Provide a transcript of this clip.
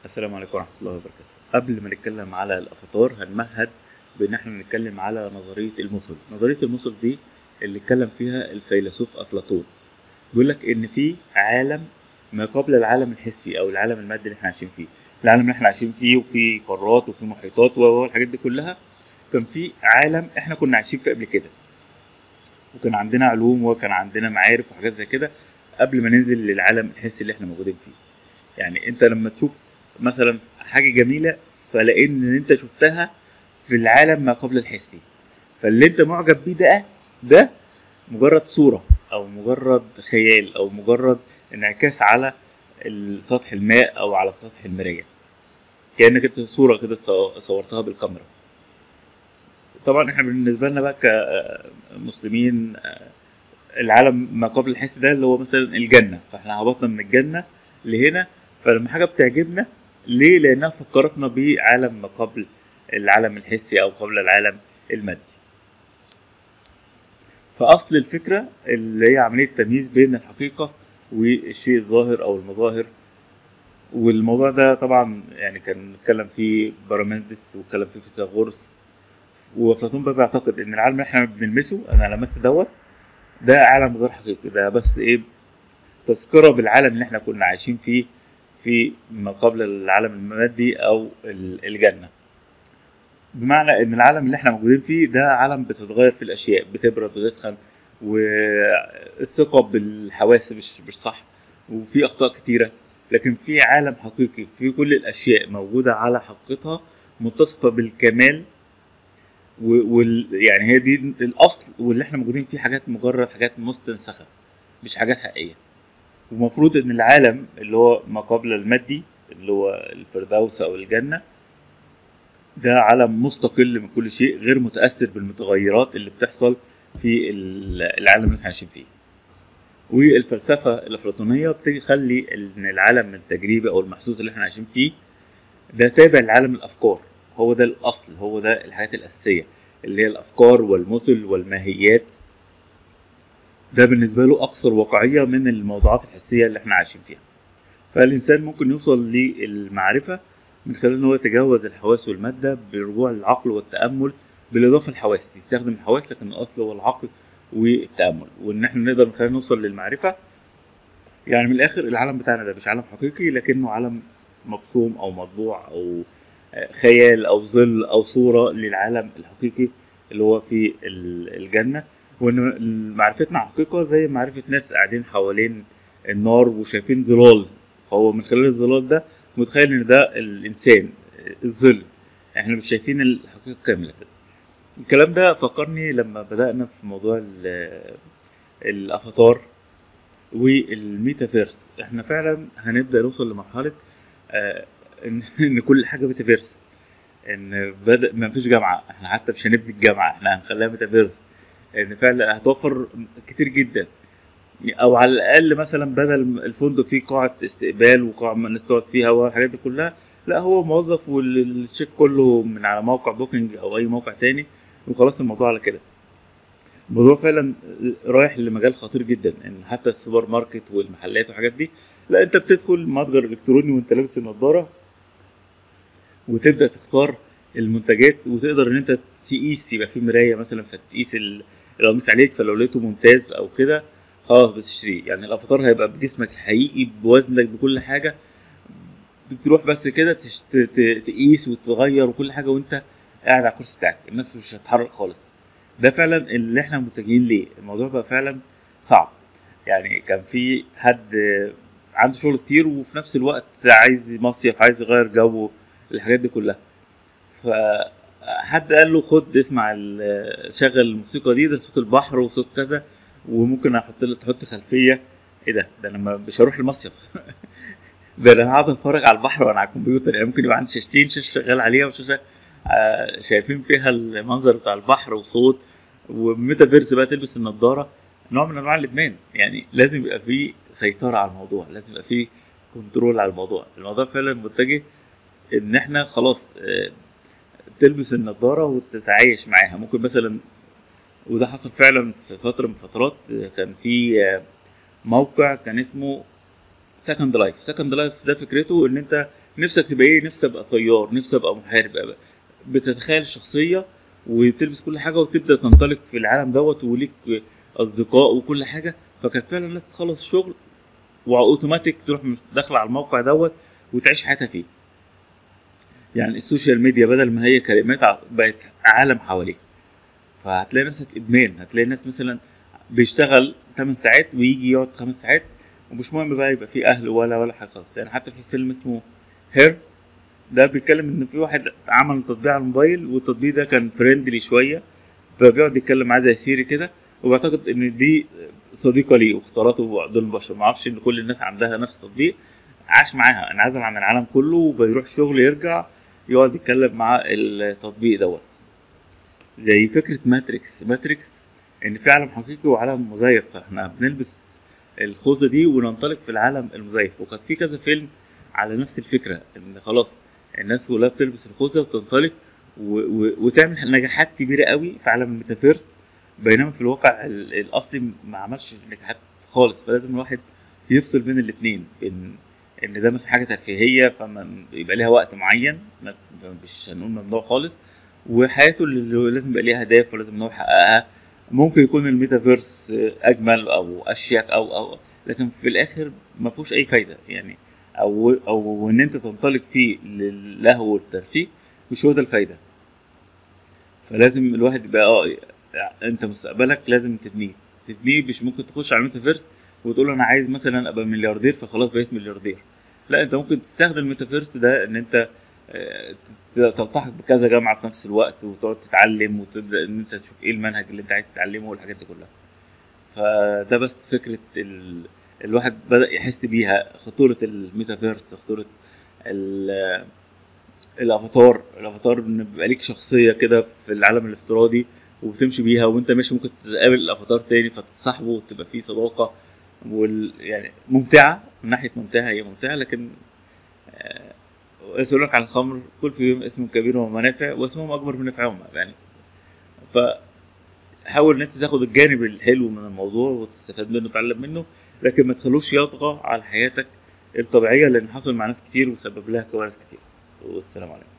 السلام عليكم ورحمة الله وبركاته قبل ما نتكلم على الأفاتار هنمهد بإن احنا نتكلم على نظرية المثل نظرية المثل دي اللي اتكلم فيها الفيلسوف أفلاطون بيقول لك إن في عالم ما قبل العالم الحسي أو العالم المادي اللي احنا عايشين فيه العالم اللي احنا عايشين فيه وفي قارات وفي محيطات والحاجات دي كلها كان في عالم احنا كنا عايشين فيه قبل كده وكان عندنا علوم وكان عندنا معارف وحاجات زي كده قبل ما ننزل للعالم الحسي اللي احنا موجودين فيه يعني انت لما تشوف مثلا حاجه جميله فلقيت ان انت شفتها في العالم ما قبل الحسي فاللي انت معجب بيه ده ده مجرد صوره او مجرد خيال او مجرد انعكاس على سطح الماء او على سطح المرايه كانك انت صوره كده صورتها بالكاميرا طبعا احنا بالنسبه لنا بقى كمسلمين العالم ما قبل الحس ده اللي هو مثلا الجنه فاحنا هبطنا من الجنه لهنا فلما حاجه بتعجبنا ليه لانها فكرتنا بعالم ما قبل العالم الحسي او قبل العالم المادي فاصل الفكره اللي هي عمليه تمييز بين الحقيقه والشيء الظاهر او المظاهر والموضوع ده طبعا يعني كان اتكلم فيه بارامندس واتكلم فيه فيثاغورس وافلاطون بقى بيعتقد ان العالم اللي احنا بنلمسه انا لمست دوت ده عالم غير حقيقي ده بس ايه تذكره بالعالم اللي احنا كنا عايشين فيه في ما قبل العالم المادي او الجنه بمعنى ان العالم اللي احنا موجودين فيه ده عالم بتتغير في الاشياء بتبرد وتسخن والثقه بالحواس مش مش صح وفي اخطاء كتيره لكن في عالم حقيقي في كل الاشياء موجوده على حقيقتها متصفه بالكمال وال يعني هي دي الاصل واللي احنا موجودين فيه حاجات مجرد حاجات مستنسخه مش حاجات حقيقيه ومفروض ان العالم اللي هو ما قبل المادي اللي هو الفردوس او الجنه ده عالم مستقل من كل شيء غير متاثر بالمتغيرات اللي بتحصل في العالم اللي احنا عايشين فيه والفلسفه الافلاطونيه بتخلي ان العالم التجريبي او المحسوس اللي احنا عايشين فيه ده تابع لعالم الافكار هو ده الاصل هو ده الحاجات الاساسيه اللي هي الافكار والمثل والماهيات ده بالنسبه له اكثر واقعيه من الموضوعات الحسيه اللي احنا عايشين فيها فالانسان ممكن يوصل للمعرفه من خلال ان هو يتجاوز الحواس والماده بالرجوع للعقل والتامل بالاضافه للحواس يستخدم الحواس لكن الاصل هو العقل والتامل وان احنا نقدر من خلال نوصل للمعرفه يعني من الاخر العالم بتاعنا ده مش عالم حقيقي لكنه عالم مبصوم او مطبوع او خيال او ظل او صوره للعالم الحقيقي اللي هو في الجنه وان معرفتنا حقيقه زي معرفه ناس قاعدين حوالين النار وشايفين ظلال فهو من خلال الظلال ده متخيل ان ده الانسان الظل احنا مش شايفين الحقيقه كامله الكلام ده فكرني لما بدانا في موضوع الافاتار والميتافيرس احنا فعلا هنبدا نوصل لمرحله آه ان ان كل حاجه ميتافيرس ان بدا ما فيش جامعه احنا حتى مش هنبني الجامعه احنا هنخليها ميتافيرس ان فعلا هتوفر كتير جدا او على الاقل مثلا بدل الفندق فيه قاعه استقبال وقاعه الناس تقعد فيها والحاجات دي كلها لا هو موظف والشيك كله من على موقع بوكينج او اي موقع تاني وخلاص الموضوع على كده الموضوع فعلا رايح لمجال خطير جدا ان حتى السوبر ماركت والمحلات والحاجات دي لا انت بتدخل متجر الكتروني وانت لابس النضاره وتبدا تختار المنتجات وتقدر ان انت تقيس يبقى في مرايه مثلا فتقيس القميص عليك فلو لقيته ممتاز او كده خلاص بتشتريه يعني الافاتار هيبقى بجسمك الحقيقي بوزنك بكل حاجه بتروح بس كده تقيس وتغير وكل حاجه وانت قاعد على الكرسي بتاعك الناس مش هتتحرك خالص ده فعلا اللي احنا متجهين ليه الموضوع بقى فعلا صعب يعني كان في حد عنده شغل كتير وفي نفس الوقت عايز مصيف عايز يغير جو الحاجات دي كلها فحد قال له خد اسمع شغل الموسيقى دي ده صوت البحر وصوت كذا وممكن احط له تحط خلفيه ايه ده ده انا مش هروح المصيف ده انا هقعد اتفرج على البحر وانا على الكمبيوتر يعني ممكن يبقى عندي شاشتين شاشه شغال عليها وشاشه آه شايفين فيها المنظر بتاع البحر وصوت وميتافيرس بقى تلبس النضاره نوع من انواع الادمان يعني لازم يبقى في سيطره على الموضوع لازم يبقى في كنترول على الموضوع الموضوع فعلا متجه ان احنا خلاص آه تلبس النضاره وتتعايش معاها ممكن مثلا وده حصل فعلا في فتره من فترات كان في موقع كان اسمه سكند لايف سكند لايف ده فكرته ان انت نفسك تبقى ايه نفسك ابقى طيار نفسك ابقى محارب أبقى بتتخيل الشخصيه وتلبس كل حاجه وتبدا تنطلق في العالم دوت وليك اصدقاء وكل حاجه فكانت فعلا الناس تخلص الشغل واوتوماتيك تروح مش- داخله على الموقع دوت وتعيش حياتها فيه يعني السوشيال ميديا بدل ما هي كلمات ع- بقت عالم حواليك فهتلاقي نفسك ادمان هتلاقي ناس مثلا بيشتغل 8 ساعات ويجي يقعد 5 ساعات ومش مهم بقى يبقى فيه اهل ولا ولا حاجه خالص يعني حتى في فيلم اسمه هير ده بيتكلم ان في واحد عمل تطبيق على الموبايل والتطبيق ده كان فريندلي شويه فبيقعد يتكلم معاه زي سيري كده وبعتقد ان دي صديقه ليه واختارته دون البشر ما اعرفش ان كل الناس عندها نفس التطبيق عاش معاها انعزل عن العالم كله وبيروح الشغل يرجع يقعد يتكلم مع التطبيق دوت زي فكره ماتريكس ماتريكس ان في عالم حقيقي وعالم مزيف فاحنا بنلبس الخوذه دي وننطلق في العالم المزيف وكان في كذا فيلم على نفس الفكره ان خلاص الناس كلها بتلبس الخوذه وتنطلق و... و... وتعمل نجاحات كبيره قوي في عالم الميتافيرس بينما في الواقع ال... الاصلي ما عملش نجاحات خالص فلازم الواحد يفصل بين الاثنين بين ان ده مثلا حاجه ترفيهيه فما يبقى ليها وقت معين ما- مش هنقول ممنوع خالص وحياته اللي لازم يبقى ليها اهداف ولازم ان هو يحققها ممكن يكون الميتافيرس اجمل او اشيك او او لكن في الاخر ما فيهوش اي فايده يعني او او ان انت تنطلق فيه للهو والترفيه مش هو ده الفايده فلازم الواحد يبقى اه انت مستقبلك لازم تبنيه تبنيه مش ممكن تخش على الميتافيرس وتقول انا عايز مثلا ابقى ملياردير فخلاص بقيت ملياردير لا انت ممكن تستخدم الميتافيرس ده ان انت آه، ت- تلتحق بكذا جامعه في نفس الوقت وتقعد تتعلم وتبدا ان انت تشوف ايه المنهج اللي انت عايز تتعلمه والحاجات دي كلها فده بس فكره ال... الواحد بدا يحس بيها خطوره الميتافيرس خطوره ال... الافاتار الافاتار ان بيبقى ليك شخصيه كده في العالم الافتراضي وبتمشي بيها وانت ماشي ممكن تقابل الافاتار تاني فتصاحبه وتبقى فيه صداقه وال... يعني ممتعه من ناحيه ممتعه هي ممتعه لكن آه، يسألونك عن الخمر كل فيهم اسم كبير ومنافع واسمهم اكبر من نفعهم يعني فحاول ان انت تاخد الجانب الحلو من الموضوع وتستفاد منه وتتعلم منه لكن ما تخلوش يطغى على حياتك الطبيعيه لان حصل مع ناس كتير وسبب لها كوارث كتير والسلام عليكم